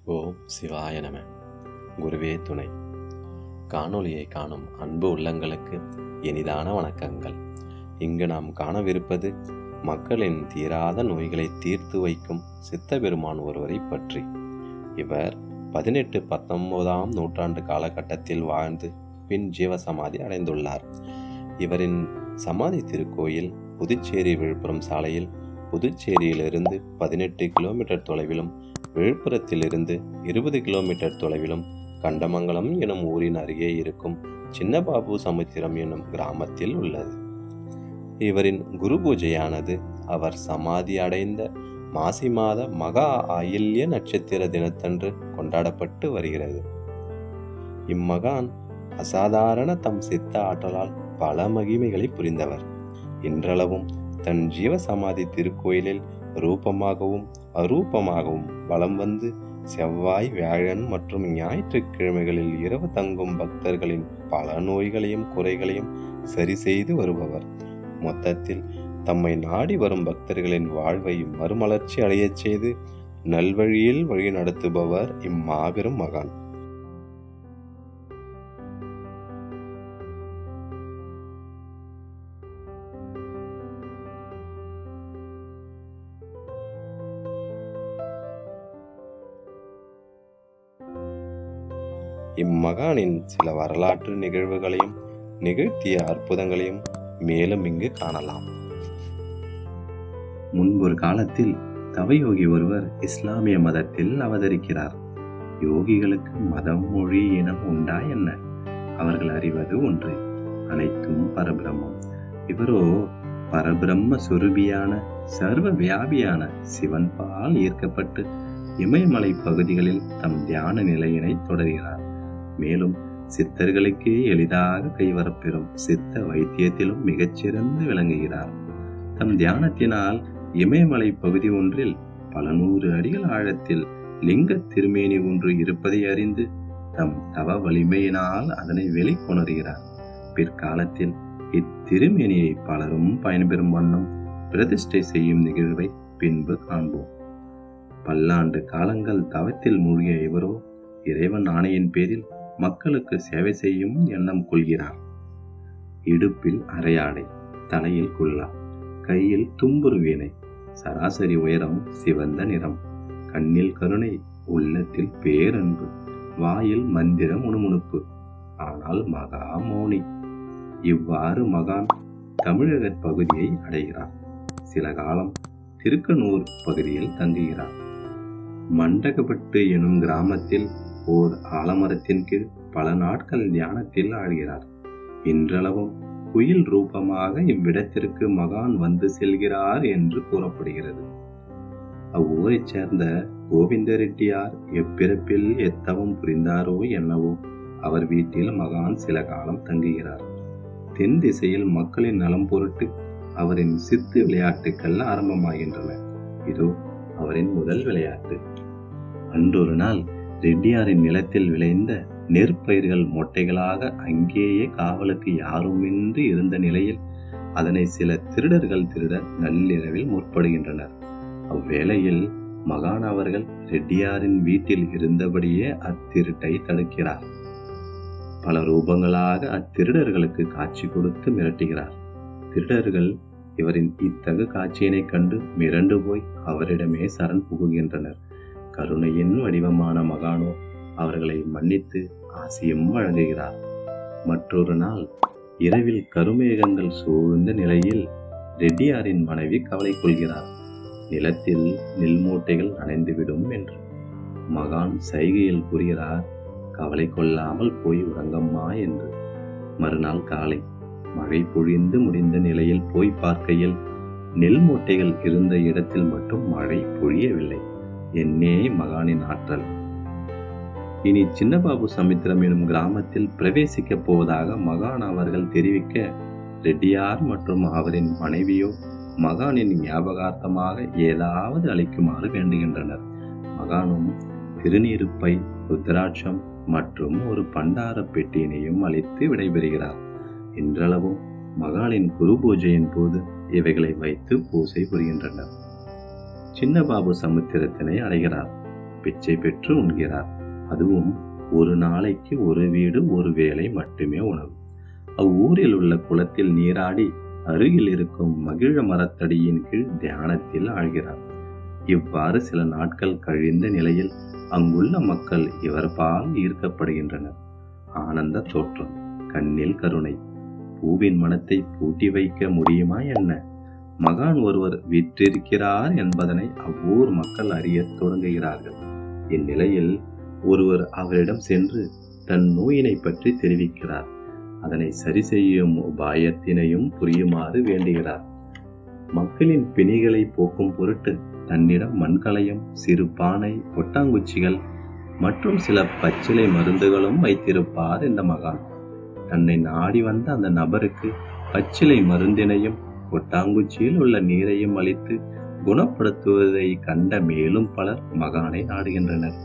ஓம் சிவாய நம குருவே துணை காணொளியை காணும் அன்பு உள்ளங்களுக்கு இனிதான வணக்கங்கள் இங்கு நாம் காணவிருப்பது மக்களின் தீராத நோய்களை தீர்த்து வைக்கும் சித்த பெருமான் ஒருவரை பற்றி இவர் பதினெட்டு பத்தொன்பதாம் நூற்றாண்டு காலகட்டத்தில் வாழ்ந்து பின் ஜீவசமாதி அடைந்துள்ளார் இவரின் சமாதி திருக்கோயில் புதுச்சேரி விழுப்புரம் சாலையில் புதுச்சேரியிலிருந்து பதினெட்டு கிலோமீட்டர் தொலைவிலும் விழுப்புரத்திலிருந்து இருபது கிலோமீட்டர் தொலைவிலும் கண்டமங்கலம் எனும் ஊரின் அருகே இருக்கும் சின்னபாபு சமுத்திரம் எனும் கிராமத்தில் உள்ளது இவரின் குரு பூஜையானது அவர் சமாதி அடைந்த மாசி மாத மகா ஆயில்ய நட்சத்திர தினத்தன்று கொண்டாடப்பட்டு வருகிறது இம்மகான் அசாதாரண தம் சித்த ஆற்றலால் பல மகிமைகளை புரிந்தவர் இன்றளவும் தன் ஜீவசமாதி திருக்கோயிலில் ரூபமாகவும் அரூபமாகவும் வலம் வந்து செவ்வாய் வியாழன் மற்றும் ஞாயிற்றுக்கிழமைகளில் இரவு தங்கும் பக்தர்களின் பல நோய்களையும் குறைகளையும் சரி செய்து வருபவர் மொத்தத்தில் தம்மை நாடி வரும் பக்தர்களின் வாழ்வை மறுமலர்ச்சி அடையச் செய்து நல்வழியில் வழி நடத்துபவர் இம்மாபெரும் மகான் இம்மகானின் சில வரலாற்று நிகழ்வுகளையும் நிகழ்த்திய அற்புதங்களையும் மேலும் இங்கு காணலாம் முன்பொரு காலத்தில் தவயோகி ஒருவர் இஸ்லாமிய மதத்தில் அவதரிக்கிறார் யோகிகளுக்கு மதம் மொழி இனம் உண்டா என்ன அவர்கள் அறிவது ஒன்று அனைத்தும் பரபிரம்மம் இவரோ பரபிரம்ம சுரூபியான சர்வ வியாபியான சிவன் பால் ஈர்க்கப்பட்டு இமயமலை பகுதிகளில் தம் தியான நிலையினை தொடர்கிறார் மேலும் சித்தர்களுக்கே எளிதாக கைவரப்பெறும் சித்த வைத்தியத்திலும் மிகச்சிறந்து விளங்குகிறார் தம் தியானத்தினால் இமயமலை பகுதி ஒன்றில் பல நூறு அடிகள் ஆழத்தில் லிங்க திருமேனி ஒன்று இருப்பதை அறிந்து தம் தவ வலிமையினால் அதனை வெளிக்கொணர்கிறார் பிற்காலத்தில் இத்திருமேனியை பலரும் பயன்பெறும் வண்ணம் பிரதிஷ்டை செய்யும் நிகழ்வை பின்பு காண்போம் பல்லாண்டு காலங்கள் தவத்தில் மூழ்கிய இவரோ இறைவன் ஆணையின் பேரில் மக்களுக்கு சேவை செய்யும் எண்ணம் கொள்கிறார் இடுப்பில் அரையாடை தலையில் குல்லா கையில் தும்புரு வீணை சராசரி உயரம் சிவந்த நிறம் கண்ணில் கருணை உள்ளத்தில் பேரன்பு வாயில் மந்திர முணுமுணுப்பு ஆனால் மகா மௌனி இவ்வாறு மகான் தமிழக பகுதியை அடைகிறார் சில காலம் திருக்கனூர் பகுதியில் தங்குகிறார் மண்டகப்பட்டு எனும் கிராமத்தில் ஓர் ஆலமரத்தின் கீழ் பல நாட்கள் தியானத்தில் ஆழ்கிறார் இன்றளவும் குயில் ரூபமாக இவ்விடத்திற்கு மகான் வந்து செல்கிறார் என்று கூறப்படுகிறது அவ்வூரைச் சேர்ந்த கோவிந்த ரெட்டியார் எப்பிறப்பில் எத்தவம் புரிந்தாரோ என்னவோ அவர் வீட்டில் மகான் சில காலம் தங்குகிறார் தென் திசையில் மக்களின் நலம் பொருட்டு அவரின் சித்து விளையாட்டுக்கள் ஆரம்பமாகின்றன இதோ அவரின் முதல் விளையாட்டு அன்றொரு நாள் ரெட்டியாரின் நிலத்தில் விளைந்த நெற்பயிர்கள் மொட்டைகளாக அங்கேயே காவலுக்கு யாருமின்றி இருந்த நிலையில் அதனை சில திருடர்கள் திருட நள்ளிரவில் முற்படுகின்றனர் அவ்வேளையில் மகான் அவர்கள் ரெட்டியாரின் வீட்டில் இருந்தபடியே அத்திருட்டை தடுக்கிறார் பல ரூபங்களாக அத்திருடர்களுக்கு காட்சி கொடுத்து மிரட்டுகிறார் திருடர்கள் இவரின் இத்தகு காட்சியினை கண்டு மிரண்டு போய் அவரிடமே சரண் புகுகின்றனர் கருணையின் வடிவமான மகானோ அவர்களை மன்னித்து ஆசியும் வழங்குகிறார் மற்றொரு நாள் இரவில் கருமேகங்கள் சூழ்ந்த நிலையில் ரெட்டியாரின் மனைவி கவலை கொள்கிறார் நிலத்தில் நெல் மூட்டைகள் நனைந்துவிடும் என்று மகான் சைகையில் கூறுகிறார் கவலை கொள்ளாமல் போய் உறங்கம்மா என்று மறுநாள் காலை மழை பொழிந்து முடிந்த நிலையில் போய் பார்க்கையில் நெல் மூட்டைகள் இருந்த இடத்தில் மட்டும் மழை பொழியவில்லை என்னே மகானின் ஆற்றல் இனி சின்னபாபு சமுத்திரம் எனும் கிராமத்தில் பிரவேசிக்கப் போவதாக மகான் அவர்கள் தெரிவிக்க ரெட்டியார் மற்றும் அவரின் மனைவியோ மகானின் ஞாபகார்த்தமாக ஏதாவது அளிக்குமாறு வேண்டுகின்றனர் மகானும் திருநீருப்பை ருத்ராட்சம் மற்றும் ஒரு பண்டார பெட்டியினையும் அளித்து விடைபெறுகிறார் இன்றளவும் மகானின் குரு பூஜையின் போது இவைகளை வைத்து பூசை புரிகின்றனர் சின்னபாபு சமுத்திரத்தினை அடைகிறார் பிச்சை பெற்று உண்கிறார் அதுவும் ஒரு நாளைக்கு ஒரு வீடு ஒரு வேளை மட்டுமே உணவு அவ்வூரில் உள்ள குளத்தில் நீராடி அருகில் இருக்கும் மகிழ மரத்தடியின் கீழ் தியானத்தில் ஆழ்கிறார் இவ்வாறு சில நாட்கள் கழிந்த நிலையில் அங்குள்ள மக்கள் இவர் பால் ஈர்க்கப்படுகின்றனர் ஆனந்த தோற்றம் கண்ணில் கருணை பூவின் மனத்தை பூட்டி வைக்க முடியுமா என்ன மகான் ஒருவர் விற்றிருக்கிறார் என்பதனை அவ்வூர் மக்கள் அறியத் தொடங்குகிறார்கள் இந்நிலையில் ஒருவர் அவரிடம் சென்று தன் நோயினை பற்றி தெரிவிக்கிறார் அதனை சரி செய்யும் உபாயத்தினையும் புரியுமாறு வேண்டுகிறார் மக்களின் பிணிகளை போக்கும் பொருட்டு தன்னிடம் மண்கலயம் சிறு பானை கொட்டாங்குச்சிகள் மற்றும் சில பச்சிலை மருந்துகளும் வைத்திருப்பார் இந்த மகான் தன்னை நாடி வந்த அந்த நபருக்கு பச்சிலை மருந்தினையும் கொட்டாங்குச்சியில் உள்ள நீரையும் அளித்து குணப்படுத்துவதை கண்ட மேலும் பலர் மகானை நாடுகின்றனர்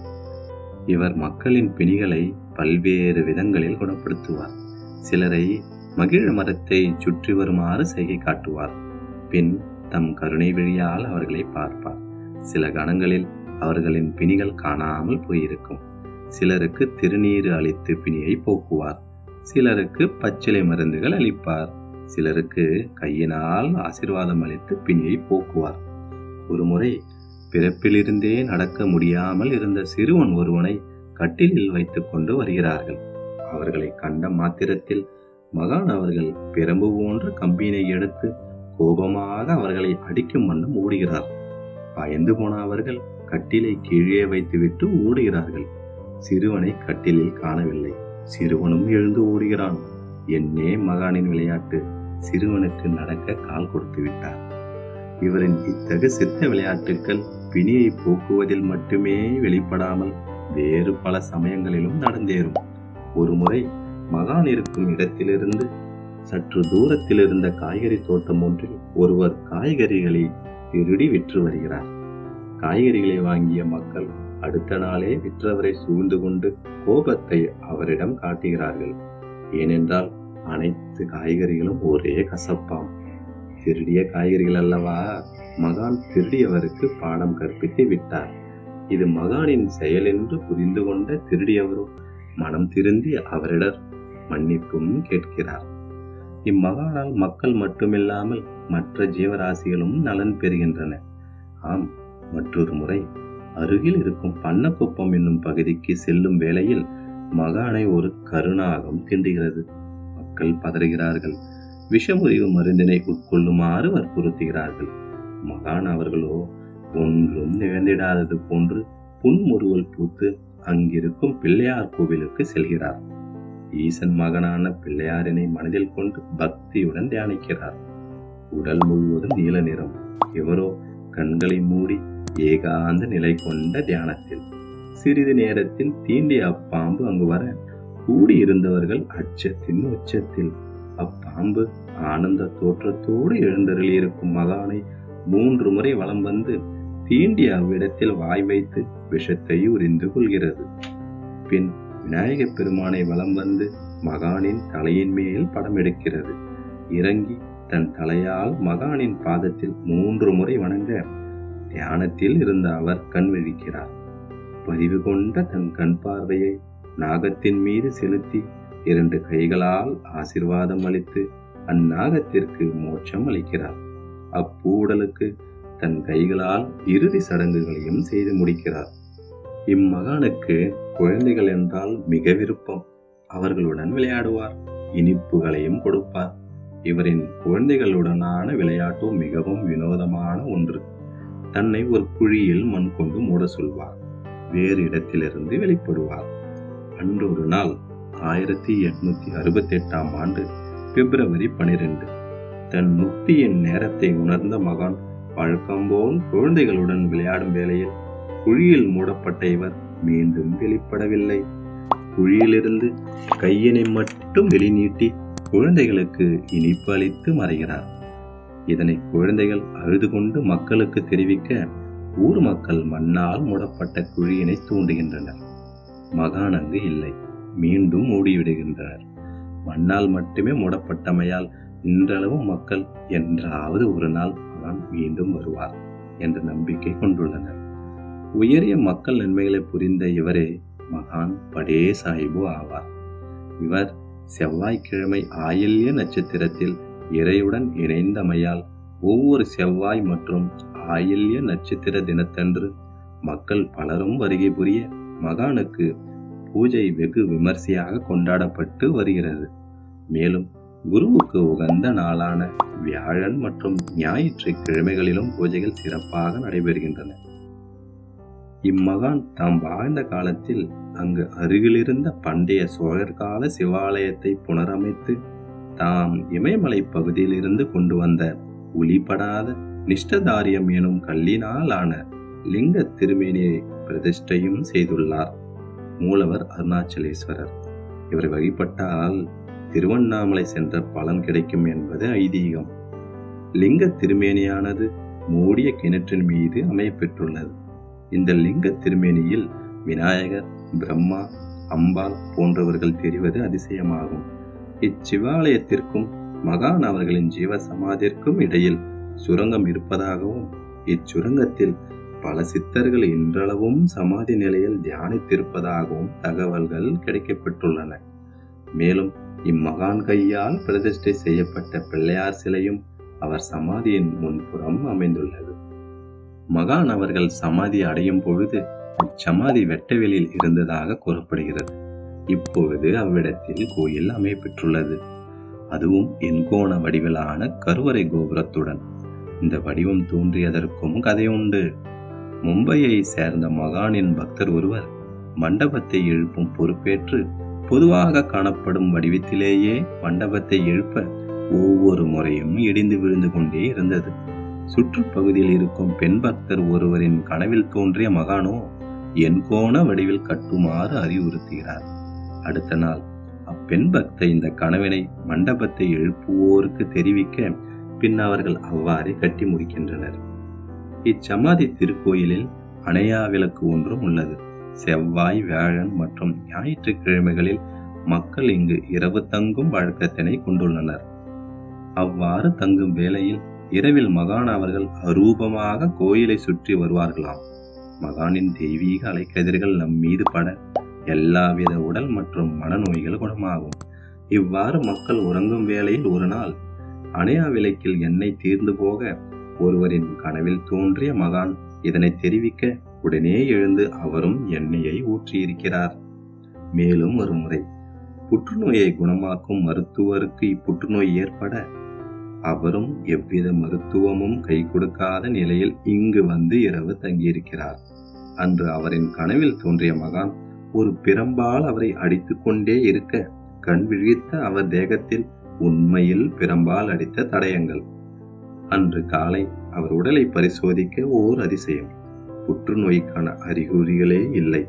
இவர் மக்களின் பிணிகளை பல்வேறு விதங்களில் குணப்படுத்துவார் சிலரை மகிழ மரத்தை சுற்றி வருமாறு செய்கை காட்டுவார் பின் தம் கருணை வழியால் அவர்களை பார்ப்பார் சில கணங்களில் அவர்களின் பிணிகள் காணாமல் போயிருக்கும் சிலருக்கு திருநீர் அளித்து பிணியை போக்குவார் சிலருக்கு பச்சிலை மருந்துகள் அளிப்பார் சிலருக்கு கையினால் ஆசிர்வாதம் அளித்து பிணியை போக்குவார் ஒருமுறை பிறப்பிலிருந்தே நடக்க முடியாமல் இருந்த சிறுவன் ஒருவனை கட்டிலில் வைத்துக் கொண்டு வருகிறார்கள் அவர்களை கண்ட மாத்திரத்தில் மகான் அவர்கள் பிரம்பு போன்ற கம்பியினை எடுத்து கோபமாக அவர்களை அடிக்கும் வண்ணம் ஓடுகிறார் பயந்து போன அவர்கள் கட்டிலை கீழே வைத்துவிட்டு ஓடுகிறார்கள் சிறுவனை கட்டிலில் காணவில்லை சிறுவனும் எழுந்து ஓடுகிறான் என்னே மகானின் விளையாட்டு சிறுவனுக்கு நடக்க கால் கொடுத்து விட்டார் இவரின் இத்தகு சித்த விளையாட்டுக்கள் பிணியை போக்குவதில் மட்டுமே வெளிப்படாமல் வேறு பல சமயங்களிலும் நடந்தேறும் ஒருமுறை மகான் இருக்கும் இடத்திலிருந்து சற்று தூரத்தில் இருந்த காய்கறி தோட்டம் ஒன்றில் ஒருவர் காய்கறிகளை திருடி விற்று வருகிறார் காய்கறிகளை வாங்கிய மக்கள் அடுத்த நாளே விற்றவரை சூழ்ந்து கொண்டு கோபத்தை அவரிடம் காட்டுகிறார்கள் ஏனென்றால் அனைத்து காய்கறிகளும் ஒரே கசப்பாம் திருடிய காய்கறிகள் அல்லவா மகான் திருடியவருக்கு பாடம் கற்பித்து விட்டார் இது மகானின் செயல் என்று புரிந்து கொண்ட திருடியவரோ மனம் திருந்தி அவரிடம் மன்னிப்பும் கேட்கிறார் இம்மகானால் மக்கள் மட்டுமில்லாமல் மற்ற ஜீவராசிகளும் நலன் பெறுகின்றன ஆம் மற்றொரு முறை அருகில் இருக்கும் பண்ணக்குப்பம் என்னும் பகுதிக்கு செல்லும் வேளையில் மகானை ஒரு கருணாகம் திண்டுகிறது மக்கள் பதறுகிறார்கள் விஷமுறிவு மருந்தினை உட்கொள்ளுமாறு வற்புறுத்துகிறார்கள் மகான் அவர்களோ ஒன்றும் நிகழ்ந்திடாதது போன்று புன்முறுவல் பூத்து அங்கிருக்கும் பிள்ளையார் கோவிலுக்கு செல்கிறார் ஈசன் மகனான பிள்ளையாரினை மனதில் கொண்டு பக்தியுடன் தியானிக்கிறார் உடல் முழுவதும் நீல நிறம் இவரோ கண்களை மூடி ஏகாந்த நிலை கொண்ட தியானத்தில் சிறிது நேரத்தில் தீண்டிய அப்பாம்பு அங்கு வர கூடியிருந்தவர்கள் அச்சத்தின் உச்சத்தில் அப்பாம்பு ஆனந்த தோற்றத்தோடு எழுந்தருளியிருக்கும் மகானை மூன்று முறை வலம் வந்து தீண்டிய அவ்விடத்தில் வாய் வைத்து விஷத்தை உறிந்து கொள்கிறது பின் விநாயக பெருமானை வலம் வந்து மகானின் தலையின் மேல் படம் எடுக்கிறது இறங்கி தன் தலையால் மகானின் பாதத்தில் மூன்று முறை வணங்க தியானத்தில் இருந்த அவர் கண் விழிக்கிறார் பதிவு கொண்ட தன் கண் பார்வையை நாகத்தின் மீது செலுத்தி இரண்டு கைகளால் ஆசிர்வாதம் அளித்து அந்நாகத்திற்கு மோட்சம் அளிக்கிறார் அப்பூடலுக்கு தன் கைகளால் இறுதி சடங்குகளையும் செய்து முடிக்கிறார் இம்மகானுக்கு குழந்தைகள் என்றால் மிக விருப்பம் அவர்களுடன் விளையாடுவார் இனிப்புகளையும் கொடுப்பார் இவரின் குழந்தைகளுடனான விளையாட்டும் மிகவும் வினோதமான ஒன்று தன்னை ஒரு குழியில் மண் கொண்டு மூட சொல்வார் வேறு இடத்திலிருந்து வெளிப்படுவார் அன்றொரு நாள் ஆயிரத்தி எட்நூத்தி அறுபத்தி எட்டாம் ஆண்டு பிப்ரவரி பனிரெண்டு தன் முக்தியின் நேரத்தை உணர்ந்த மகான் வழக்கம்போல் குழந்தைகளுடன் விளையாடும் வேளையில் குழியில் மூடப்பட்ட இவர் மீண்டும் வெளிப்படவில்லை குழியிலிருந்து கையினை மட்டும் வெளிநீட்டி குழந்தைகளுக்கு இனிப்பு அளித்து மறைகிறார் இதனை குழந்தைகள் அழுது கொண்டு மக்களுக்கு தெரிவிக்க ஊர் மக்கள் மண்ணால் மூடப்பட்ட குழியினை தூண்டுகின்றனர் மகான் அங்கு இல்லை மீண்டும் மூடிவிடுகின்றனர் மண்ணால் மட்டுமே மூடப்பட்டமையால் இன்றளவு மக்கள் என்றாவது ஒரு நாள் மகான் மீண்டும் வருவார் என்ற நம்பிக்கை கொண்டுள்ளனர் உயரிய மக்கள் நன்மைகளை புரிந்த இவரே மகான் படே சாஹிபு ஆவார் இவர் செவ்வாய்க்கிழமை ஆயில்ய நட்சத்திரத்தில் இறையுடன் இணைந்தமையால் ஒவ்வொரு செவ்வாய் மற்றும் ஆயில்ய நட்சத்திர தினத்தன்று மக்கள் பலரும் வருகை புரிய மகானுக்கு பூஜை வெகு விமர்சையாக கொண்டாடப்பட்டு வருகிறது மேலும் குருவுக்கு உகந்த நாளான வியாழன் மற்றும் ஞாயிற்றுக்கிழமைகளிலும் பூஜைகள் சிறப்பாக நடைபெறுகின்றன இம்மகான் தாம் வாழ்ந்த காலத்தில் அங்கு அருகிலிருந்த பண்டைய சோழர் கால சிவாலயத்தை புனரமைத்து தாம் இமயமலை பகுதியிலிருந்து கொண்டு வந்த ஒளிப்படாத நிஷ்டதாரியம் எனும் கல்லினால் ஆன லிங்க திருமேனியை பிரதிஷ்டையும் செய்துள்ளார் மூலவர் அருணாச்சலேஸ்வரர் இவரை வழிபட்டால் திருவண்ணாமலை சென்ற பலன் கிடைக்கும் என்பது ஐதீகம் லிங்க திருமேனியானது மூடிய கிணற்றின் மீது அமையப்பெற்றுள்ளது இந்த லிங்க திருமேனியில் விநாயகர் பிரம்மா அம்பாள் போன்றவர்கள் தெரிவது அதிசயமாகும் இச்சிவாலயத்திற்கும் மகான் அவர்களின் ஜீவ சமாதிற்கும் இடையில் சுரங்கம் இருப்பதாகவும் இச்சுரங்கத்தில் பல சித்தர்கள் இன்றளவும் சமாதி நிலையில் தியானித்திருப்பதாகவும் தகவல்கள் கிடைக்கப்பெற்றுள்ளன மேலும் இம்மகான் கையால் பிரதிஷ்டை செய்யப்பட்ட பிள்ளையார் சிலையும் அவர் சமாதியின் முன்புறம் அமைந்துள்ளது மகான் அவர்கள் சமாதி அடையும் பொழுது சமாதி வெட்டவெளியில் இருந்ததாக கூறப்படுகிறது இப்பொழுது அவ்விடத்தில் கோயில் அமையப்பெற்றுள்ளது அதுவும் எண்கோண வடிவிலான கருவறை கோபுரத்துடன் இந்த வடிவம் தோன்றியதற்கும் கதை உண்டு மும்பையை சேர்ந்த மகானின் பக்தர் ஒருவர் மண்டபத்தை எழுப்பும் பொறுப்பேற்று பொதுவாக காணப்படும் வடிவத்திலேயே மண்டபத்தை எழுப்ப ஒவ்வொரு முறையும் இடிந்து விழுந்து கொண்டே இருந்தது சுற்றுப்பகுதியில் இருக்கும் பெண் பக்தர் ஒருவரின் கனவில் தோன்றிய மகானோ எண்கோண வடிவில் கட்டுமாறு அறிவுறுத்துகிறார் அடுத்த நாள் அப்பெண் பக்த இந்த கனவினை மண்டபத்தை எழுப்புவோருக்கு தெரிவிக்க பின் அவர்கள் அவ்வாறே கட்டி முடிக்கின்றனர் இச்சமாதி திருக்கோயிலில் அணையா விளக்கு ஒன்றும் உள்ளது செவ்வாய் வியாழன் மற்றும் ஞாயிற்றுக்கிழமைகளில் மக்கள் இங்கு இரவு தங்கும் வழக்கத்தினை கொண்டுள்ளனர் அவ்வாறு தங்கும் வேளையில் இரவில் மகான் அவர்கள் அரூபமாக கோயிலை சுற்றி வருவார்களாம் மகானின் தெய்வீக அலைக்கதிர்கள் நம் மீது பட எல்லாவித உடல் மற்றும் மனநோய்கள் குணமாகும் இவ்வாறு மக்கள் உறங்கும் வேளையில் ஒரு நாள் அணையா விளக்கில் எண்ணெய் தீர்ந்து போக ஒருவரின் கனவில் தோன்றிய மகான் இதனை தெரிவிக்க உடனே எழுந்து அவரும் எண்ணெயை ஊற்றியிருக்கிறார் மேலும் ஒரு முறை புற்றுநோயை குணமாக்கும் மருத்துவருக்கு இப்புற்றுநோய் ஏற்பட அவரும் எவ்வித மருத்துவமும் கை கொடுக்காத நிலையில் இங்கு வந்து இரவு தங்கியிருக்கிறார் அன்று அவரின் கனவில் தோன்றிய மகான் ஒரு பிரம்பால் அவரை அடித்துக் கொண்டே இருக்க கண் விழித்த அவர் தேகத்தில் உண்மையில் பிரம்பால் அடித்த தடயங்கள் அன்று காலை அவர் உடலை பரிசோதிக்க ஓர் அதிசயம் புற்றுநோய்க்கான அறிகுறிகளே இல்லை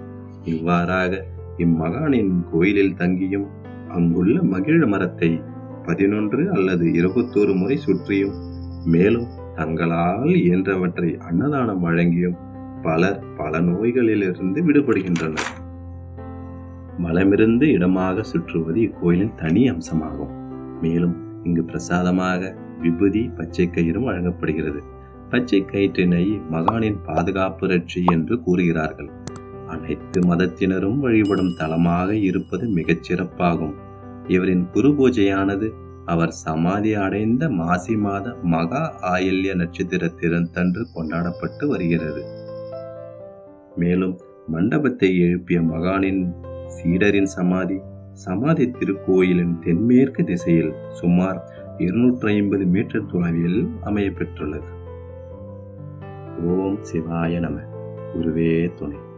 இவ்வாறாக இம்மகானின் கோயிலில் தங்கியும் அங்குள்ள மகிழ மரத்தை பதினொன்று அல்லது இருபத்தோரு முறை சுற்றியும் மேலும் தங்களால் இயன்றவற்றை அன்னதானம் வழங்கியும் பலர் பல நோய்களிலிருந்து விடுபடுகின்றனர் வளமிருந்து இடமாக சுற்றுவது இக்கோயிலின் தனி அம்சமாகும் மேலும் இங்கு பிரசாதமாக விபூதி பச்சை கயிறும் வழங்கப்படுகிறது பச்சை கயிற்றினை மகானின் பாதுகாப்பு ரட்சி என்று கூறுகிறார்கள் அனைத்து மதத்தினரும் வழிபடும் தலமாக இருப்பது மிகச் சிறப்பாகும் இவரின் குரு பூஜையானது அவர் சமாதி அடைந்த மாசி மாத மகா ஆயில்ய நட்சத்திரத்திறந்தன்று கொண்டாடப்பட்டு வருகிறது மேலும் மண்டபத்தை எழுப்பிய மகானின் சீடரின் சமாதி சமாதி திருக்கோயிலின் தென்மேற்கு திசையில் சுமார் இருநூற்றி ஐம்பது மீட்டர் தொலைவில் அமைய பெற்றுள்ளது ஓம் சிவாய நம குருவே துணை